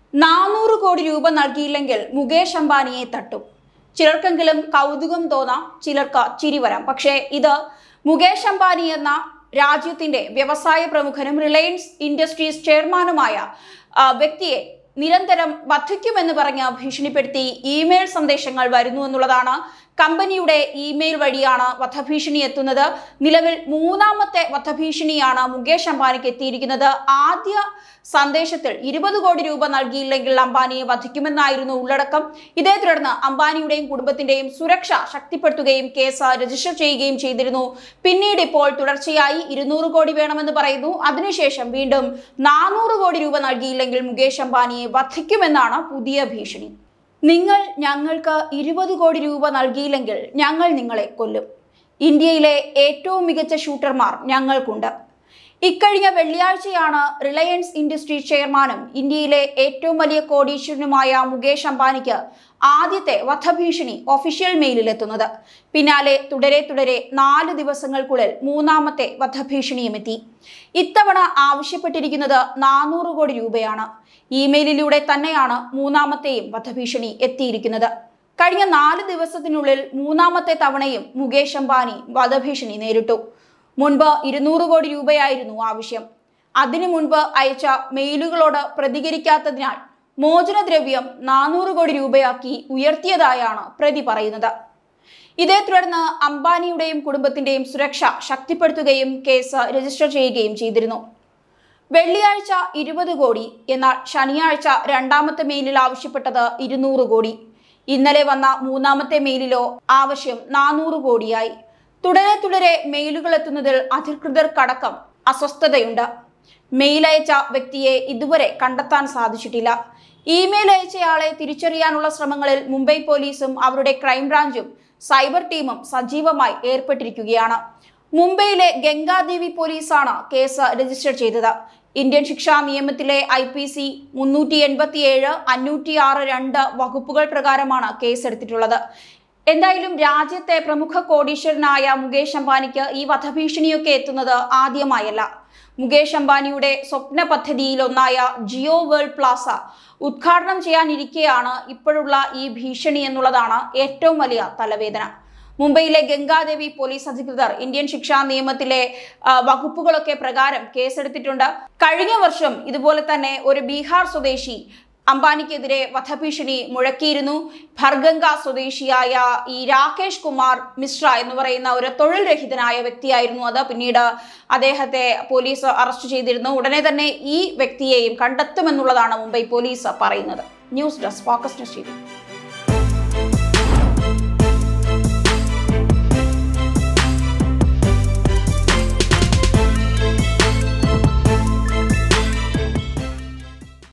നാനൂറ് കോടി രൂപ നൽകിയില്ലെങ്കിൽ മുകേഷ് അംബാനിയെ തട്ടും ചിലർക്കെങ്കിലും കൗതുകം തോന്നാം ചിലർക്ക് ചിരി വരാം പക്ഷേ ഇത് മുകേഷ് അംബാനി എന്ന രാജ്യത്തിന്റെ വ്യവസായ പ്രമുഖനും റിലയൻസ് ഇൻഡസ്ട്രീസ് ചെയർമാനുമായ ആ, വ്യക്തിയെ നിരന്തരം വധിക്കുമെന്ന് പറഞ്ഞ് ഭീഷണിപ്പെടുത്തി ഇമെയിൽ സന്ദേശങ്ങൾ വരുന്നു എന്നുള്ളതാണ് കമ്പനിയുടെ ഇമെയിൽ വഴിയാണ് വധഭീഷണി എത്തുന്നത് നിലവിൽ മൂന്നാമത്തെ വധഭീഷണിയാണ് മുകേഷ് അംബാനിക്ക് എത്തിയിരിക്കുന്നത് ആദ്യ സന്ദേശത്തിൽ ഇരുപത് കോടി രൂപ നൽകിയില്ലെങ്കിൽ അംബാനിയെ വധിക്കുമെന്നായിരുന്നു ഉള്ളടക്കം ഇതേ തുടർന്ന് അംബാനിയുടെയും കുടുംബത്തിന്റെയും സുരക്ഷ ശക്തിപ്പെടുത്തുകയും കേസ് രജിസ്റ്റർ ചെയ്യുകയും ചെയ്തിരുന്നു പിന്നീട് ഇപ്പോൾ തുടർച്ചയായി ഇരുന്നൂറ് കോടി വേണമെന്ന് പറയുന്നു അതിനുശേഷം വീണ്ടും നാനൂറ് കോടി രൂപ നൽകിയില്ലെങ്കിൽ മുകേഷ് അംബാനിയെ വധിക്കുമെന്നാണ് പുതിയ ഭീഷണി നിങ്ങൾ ഞങ്ങൾക്ക് ഇരുപത് കോടി രൂപ നൽകിയില്ലെങ്കിൽ ഞങ്ങൾ നിങ്ങളെ കൊല്ലും ഇന്ത്യയിലെ ഏറ്റവും മികച്ച ഷൂട്ടർമാർ ഞങ്ങൾക്കുണ്ട് ഇക്കഴിഞ്ഞ വെള്ളിയാഴ്ചയാണ് റിലയൻസ് ഇൻഡസ്ട്രി ചെയർമാനും ഇന്ത്യയിലെ ഏറ്റവും വലിയ കോടീശ്വരനുമായ മുകേഷ് അംബാനിക്ക് ആദ്യത്തെ വധഭീഷണി ഒഫീഷ്യൽ മെയിലിലെത്തുന്നത് പിന്നാലെ തുടരെ തുടരെ നാല് ദിവസങ്ങൾക്കുള്ളിൽ മൂന്നാമത്തെ വധഭീഷണിയും എത്തി ഇത്തവണ ആവശ്യപ്പെട്ടിരിക്കുന്നത് നാനൂറ് കോടി രൂപയാണ് ഇമെയിലിലൂടെ തന്നെയാണ് മൂന്നാമത്തെയും വധഭീഷണി എത്തിയിരിക്കുന്നത് കഴിഞ്ഞ നാല് ദിവസത്തിനുള്ളിൽ മൂന്നാമത്തെ തവണയും മുകേഷ് അംബാനി വധഭീഷണി നേരിട്ടു മുൻപ് ഇരുന്നൂറ് കോടി രൂപയായിരുന്നു ആവശ്യം അതിനു മുൻപ് അയച്ച മെയിലുകളോട് പ്രതികരിക്കാത്തതിനാൽ മോചനദ്രവ്യം നാനൂറ് കോടി രൂപയാക്കി ഉയർത്തിയതായാണ് പ്രതി പറയുന്നത് ഇതേ തുടർന്ന് അംബാനിയുടെയും കുടുംബത്തിന്റെയും സുരക്ഷ ശക്തിപ്പെടുത്തുകയും കേസ് രജിസ്റ്റർ ചെയ്യുകയും ചെയ്തിരുന്നു വെള്ളിയാഴ്ച ഇരുപത് കോടി എന്നാൽ ശനിയാഴ്ച രണ്ടാമത്തെ മെയിലിൽ ആവശ്യപ്പെട്ടത് ഇരുന്നൂറ് കോടി ഇന്നലെ വന്ന മൂന്നാമത്തെ മെയിലിലോ ആവശ്യം നാനൂറ് കോടിയായി തുടരെ തുടരെ മെയിലുകൾ എത്തുന്നതിൽ അധികൃതർക്കടക്കം അസ്വസ്ഥതയുണ്ട് മെയിൽ അയച്ച വ്യക്തിയെ ഇതുവരെ കണ്ടെത്താൻ സാധിച്ചിട്ടില്ല ഇമെയിൽ അയച്ചയാളെ തിരിച്ചറിയാനുള്ള ശ്രമങ്ങളിൽ മുംബൈ പോലീസും അവരുടെ ക്രൈംബ്രാഞ്ചും സൈബർ ടീമും സജീവമായി ഏർപ്പെട്ടിരിക്കുകയാണ് മുംബൈയിലെ ഗംഗാദേവി പോലീസാണ് കേസ് രജിസ്റ്റർ ചെയ്തത് ഇന്ത്യൻ ശിക്ഷാ നിയമത്തിലെ ഐ പി സി മുന്നൂറ്റി എൺപത്തിയേഴ് അഞ്ഞൂറ്റി ആറ് രണ്ട് വകുപ്പുകൾ പ്രകാരമാണ് കേസെടുത്തിട്ടുള്ളത് എന്തായാലും രാജ്യത്തെ പ്രമുഖ കോടീശ്വരനായ മുകേഷ് അംബാനിക്ക് ഈ വധഭീഷണിയൊക്കെ എത്തുന്നത് ആദ്യമായല്ല മുകേഷ് അംബാനിയുടെ സ്വപ്ന പദ്ധതിയിലൊന്നായ ജിയോ വേൾഡ് പ്ലാസ ഉദ്ഘാടനം ചെയ്യാനിരിക്കെയാണ് ഇപ്പോഴുള്ള ഈ ഭീഷണി എന്നുള്ളതാണ് ഏറ്റവും വലിയ തലവേദന മുംബൈയിലെ ഗംഗാദേവി പോലീസ് അധികൃതർ ഇന്ത്യൻ ശിക്ഷാ നിയമത്തിലെ ആ, വകുപ്പുകളൊക്കെ പ്രകാരം കേസെടുത്തിട്ടുണ്ട് കഴിഞ്ഞ വർഷം ഇതുപോലെ തന്നെ ഒരു ബീഹാർ സ്വദേശി അംബാനിക്കെതിരെ വധഭീഷണി മുഴക്കിയിരുന്നു ഭർഗംഗ സ്വദേശിയായ ഈ രാകേഷ് കുമാർ മിശ്ര എന്ന് പറയുന്ന ഒരു തൊഴിൽ രഹിതനായ വ്യക്തിയായിരുന്നു അത് പിന്നീട് അദ്ദേഹത്തെ പോലീസ് അറസ്റ്റ് ചെയ്തിരുന്നു ഉടനെ തന്നെ ഈ വ്യക്തിയെയും കണ്ടെത്തുമെന്നുള്ളതാണ് മുംബൈ പോലീസ് പറയുന്നത് news desk focus news T V